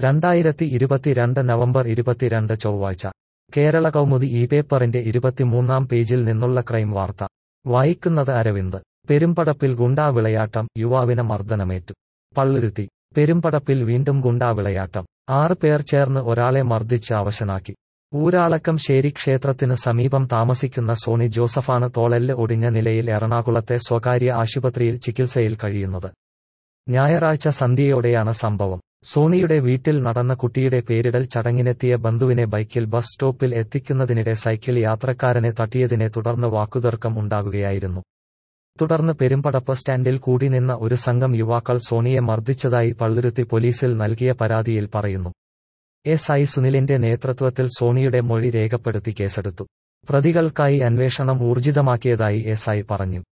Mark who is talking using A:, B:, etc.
A: രണ്ടായിരത്തി ഇരുപത്തിരണ്ട് നവംബർ ഇരുപത്തിരണ്ട് ചൊവ്വാഴ്ച കേരള കൗമുദി ഈ പേപ്പറിന്റെ ഇരുപത്തിമൂന്നാം പേജിൽ നിന്നുള്ള ക്രൈം വാർത്ത വായിക്കുന്നത് അരവിന്ദ് പെരുമ്പടപ്പിൽ ഗുണ്ടാ വിളയാട്ടം യുവാവിന് മർദ്ദനമേറ്റു പള്ളുരുത്തി പെരുമ്പടപ്പിൽ വീണ്ടും ഗുണ്ടാ വിളയാട്ടം ആറ് പേർ ചേർന്ന് ഒരാളെ മർദ്ദിച്ച് അവശനാക്കി ഊരാളക്കം ശേരി ക്ഷേത്രത്തിന് സമീപം താമസിക്കുന്ന സോണി ജോസഫാണ് തോളെല്ല് ഒടിഞ്ഞ നിലയിൽ എറണാകുളത്തെ സ്വകാര്യ ആശുപത്രിയിൽ ചികിത്സയിൽ കഴിയുന്നത് ഞായറാഴ്ച സന്ധ്യയോടെയാണ് സംഭവം സോണിയുടെ വീട്ടിൽ നടന്ന കുട്ടിയുടെ പേരിടൽ ചടങ്ങിനെത്തിയ ബന്ധുവിനെ ബൈക്കിൽ ബസ് സ്റ്റോപ്പിൽ എത്തിക്കുന്നതിനിടെ സൈക്കിൾ യാത്രക്കാരനെ തട്ടിയതിനെ തുടർന്ന് വാക്കുതർക്കം ഉണ്ടാകുകയായിരുന്നു തുടർന്ന് പെരുമ്പടപ്പ് സ്റ്റാൻഡിൽ കൂടി നിന്ന ഒരു സംഘം യുവാക്കൾ സോണിയെ മർദ്ദിച്ചതായി പള്ളുരുത്തി പോലീസിൽ നൽകിയ പരാതിയിൽ പറയുന്നു എസ് ഐ സുനിലിന്റെ നേതൃത്വത്തിൽ സോണിയുടെ മൊഴി രേഖപ്പെടുത്തി കേസെടുത്തു പ്രതികൾക്കായി അന്വേഷണം ഊർജിതമാക്കിയതായി എസ് ഐ പറഞ്ഞു